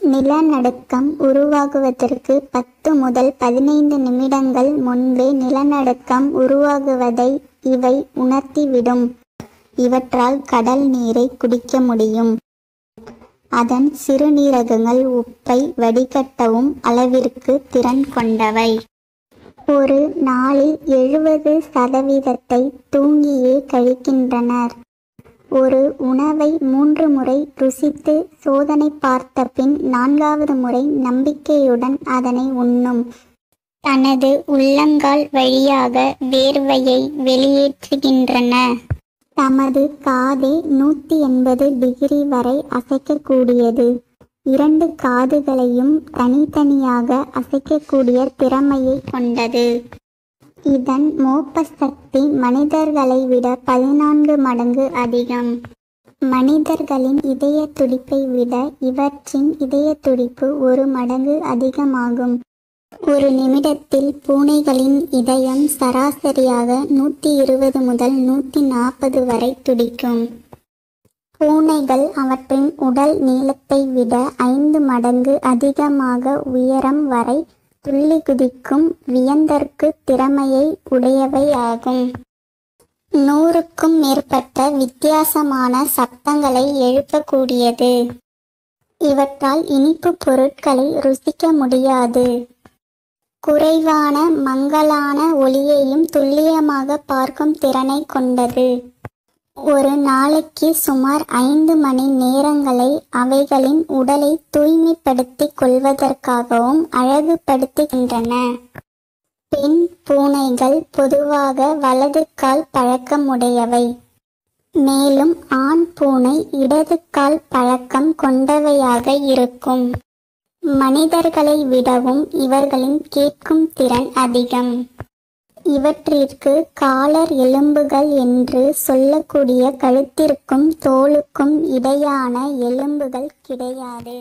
நிலநடுக்கம் உருவாகுவதற்கு பத்து முதல் பதினைந்து நிமிடங்கள் முன்பே நிலநடுக்கம் உருவாகுவதை இவை உணர்த்திவிடும் இவற்றால் கடல் நீரை குடிக்க முடியும் அதன் சிறுநீரகங்கள் உப்பை வடிகட்டவும் அளவிற்கு திறன் கொண்டவை ஒரு நாளில் எழுபது சதவீதத்தை தூங்கியே கழிக்கின்றனர் ஒரு உணவை மூன்று முறை ருசித்து சோதனை பார்த்த பின் நான்காவது முறை நம்பிக்கையுடன் அதனை உண்ணும் தனது உள்ளங்கால் வழியாக வேர்வையை வெளியேற்றுகின்றன தமது காதை நூற்றி எண்பது டிகிரி வரை அசைக்கக்கூடியது இரண்டு காதுகளையும் தனித்தனியாக அசைக்கக்கூடிய திறமையை கொண்டது இதன் மோப்ப சக்தி மனிதர்களை விட பதினான்கு மடங்கு அதிகம் மனிதர்களின் இதய துடிப்பை விட இவற்றின் இதய துடிப்பு ஒரு மடங்கு அதிகமாகும் ஒரு நிமிடத்தில் பூனைகளின் இதயம் சராசரியாக நூற்றி இருபது முதல் நூற்றி நாற்பது வரை துடிக்கும் பூனைகள் அவற்றின் உடல் நீளத்தை விட ஐந்து மடங்கு அதிகமாக உயரம் வரை துள்ளி குதிக்கும் வியந்தற்கு திறமையை உடையவையாகும் நூறுக்கும் மேற்பட்ட வித்தியாசமான சத்தங்களை எழுப்பக்கூடியது இவற்றால் இனிப்பு பொருட்களை ருசிக்க முடியாது குறைவான மங்கலான ஒளியையும் துல்லியமாக பார்க்கும் திறனை கொண்டது ஒரு நாளைக்கு சுமார் ஐந்து மணி நேரங்களை அவைகளின் உடலை தூய்மைப்படுத்திக் கொள்வதற்காகவும் அழகுபடுத்துகின்றன பெண் பூனைகள் பொதுவாக வலது கால் பழக்கமுடையவை மேலும் ஆண் பூனை இடது கால் பழக்கம் கொண்டவையாக இருக்கும் மனிதர்களை விடவும் இவர்களின் கேட்கும் திறன் அதிகம் இவற்றிற்கு காலர் எலும்புகள் என்று சொல்லக்கூடிய கழுத்திற்கும் தோலுக்கும் இடையான எலும்புகள் கிடையாது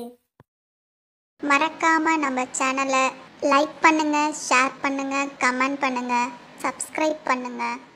மறக்காம நம்ம சேனலை லைக் பண்ணுங்க ஷேர் பண்ணுங்க கமெண்ட் பண்ணுங்க சப்ஸ்கிரைப் பண்ணுங்க